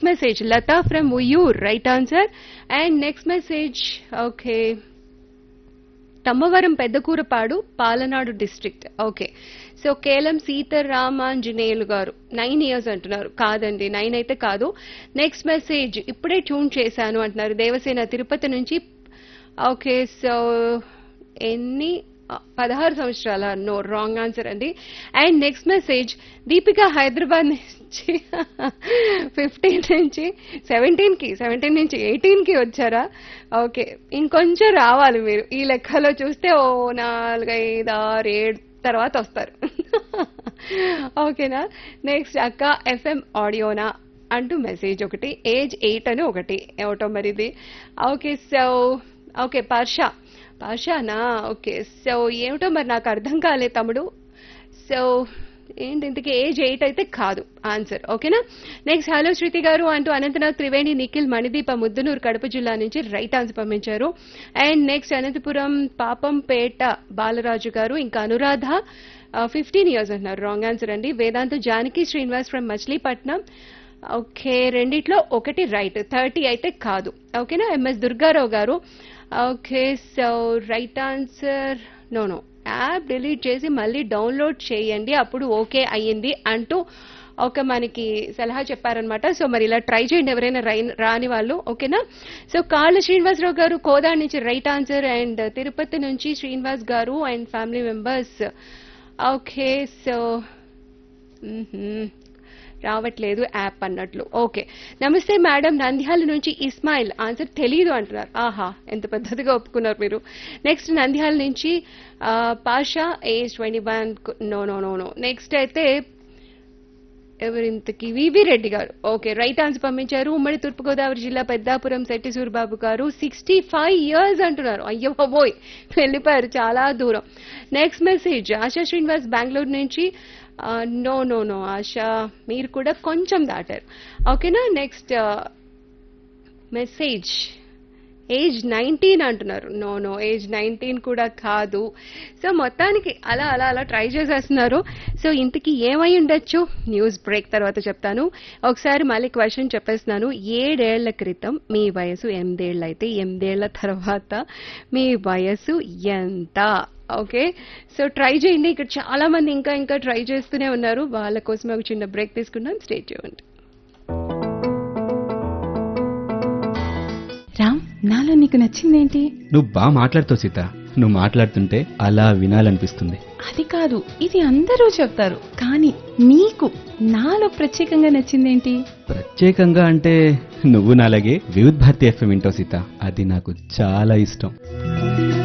message Latha from Vuyyuru right answer and next message okay Tammavaram Peddakurapadu Palnadu district okay so కేలం Sitaramanjaneyulu garu nine years అంటున్నారు కాదండి nine అయితే కాదు నెక్స్ట్ మెసేజ్ ఇప్పుడే ట్యూన్ చేశాను అంటున్నారు దేవసేన తిరుపతి నుంచి ఓకే సో ఎన్ని ఆ, పదహారు సంవత్సరాల నో రాంగ్ ఆన్సర్ అండి and next message Deepika Hyderabad నుంచి ఫిఫ్టీన్ నుంచి సెవెంటీన్ కి సెవెంటీన్ నుంచి ఎయిటీన్ కి వచ్చారా ఓకే ఇంకొంచెం రావాలి మీరు ఈ లెక్కలో చూస్తే ఓ నాలుగైదు ఆరు ఏడు తర్వాత వస్తారు ఓకేనా నెక్స్ట్ అక్క ఎఫ్ఎం ఆడియోనా అంటూ మెసేజ్ ఒకటి ఏజ్ ఎయిట్ అని ఒకటి ఏమిటో మరి ఇది ఓకే సో ఓకే పార్షా పాషానా ఓకే సో ఏమిటో మరి నాకు అర్థం కాలే తమ్ముడు సో ఏంటి ఇంతకీ ఏజ్ ఎయిట్ అయితే కాదు ఆన్సర్ ఓకేనా నెక్స్ట్ హలో శృతి గారు అంటూ అనంతనాథ్ త్రివేణి నిఖిల్ మణిదీప ముద్దునూరు కడప జిల్లా నుంచి రైట్ ఆన్సర్ పంపించారు అండ్ నెక్స్ట్ అనంతపురం పాపంపేట బాలరాజు గారు ఇంకా అనురాధ ఫిఫ్టీన్ ఇయర్స్ అంటున్నారు రాంగ్ ఆన్సర్ అండి వేదాంత జానకి శ్రీనివాస్ ఫ్రమ్ మచిలీపట్నం ఓకే రెండిట్లో ఒకటి రైట్ థర్టీ అయితే కాదు ఓకేనా M S Durgarao garu okay so right answer no no app delete చేసి మళ్ళీ డౌన్లోడ్ చేయండి అప్పుడు ఓకే అయ్యింది అంటూ ఒక మనకి సలహా చెప్పారనమాట సో మరి ఇలా ట్రై చేయండి ఎవరైనా రై- రాని వాళ్ళు ఓకేనా సో కాళ్ళ శ్రీనివాసరావు గారు కోదాడ్ నుంచి రైట్ ఆన్సర్ అండ్ తిరుపతి నుంచి Srinivas garu and family members okay so రావట్లేదు యాప్ అన్నట్లు ఓకే నమస్తే మేడం నంద్యాల నుంచి ఇస్మాయిల్ ఆన్సర్ తెలియదు అంటున్నారు ఆహా ఎంత పద్ధతిగా ఒప్పుకున్నారు మీరు నెక్స్ట్ నంద్యాల నుంచి ఆ, Pasha age twenty one no no no no next అయితే ఎవరింతకి వివి రెడ్డి గారు ఓకే రైట్ ఆన్సర్ పంపించారు ఉమ్మడి తూర్పుగోదావరి జిల్లా పెద్దాపురం శెట్టి సూరిబాబు గారు సిక్స్టీ ఫైవ్ ఇయర్స్ అంటున్నారు అయ్యో బాబోయ్ వెళ్ళిపోయారు చాలా దూరం నెక్స్ట్ మెసేజ్ ఆశా శ్రీనివాస్ బెంగళూరు నుంచి నో నో నో ఆశా మీరు కూడా కొంచెం దాటారు ఓకేనా నెక్స్ట్ మెసేజ్ ఏజ్ నైన్టీన్ అంటున్నారు నో నో ఏజ్ నైన్టీన్ కూడా కాదు సో మొత్తానికి అలా అలా అలా ట్రై చేసేస్తున్నారు సో ఇంతకీ ఏమై ఉండొచ్చు న్యూస్ బ్రేక్ తర్వాత చెప్తాను ఒకసారి మళ్ళీ క్వశ్చన్ చెప్పేస్తున్నాను ఏడేళ్ల క్రితం మీ వయసు ఎనిమిదేళ్ళు అయితే ఎనిమిదేళ్ల తర్వాత మీ వయసు ఎంత ఓకే సో ట్రై చేయండి ఇక్కడ చాలా మంది ఇంకా ఇంకా ట్రై చేస్తూనే ఉన్నారు వాళ్ళ కోసం ఒక చిన్న బ్రేక్ తీసుకున్నాం స్టేట్ చేయండి రామ్ నాలో నీకు నచ్చిందేంటి నువ్వు బాగా మాట్లాడుతావు సీత నువ్వు మాట్లాడుతుంటే అలా వినాలనిపిస్తుంది అది కాదు ఇది అందరూ చెప్తారు కానీ నీకు నాలో ప్రత్యేకంగా నచ్చిందేంటి ప్రత్యేకంగా అంటే నువ్వు నాలాగే వివిధ్ భారతి ఎఫ్ఎం వింటావు సీత అది నాకు చాలా ఇష్టం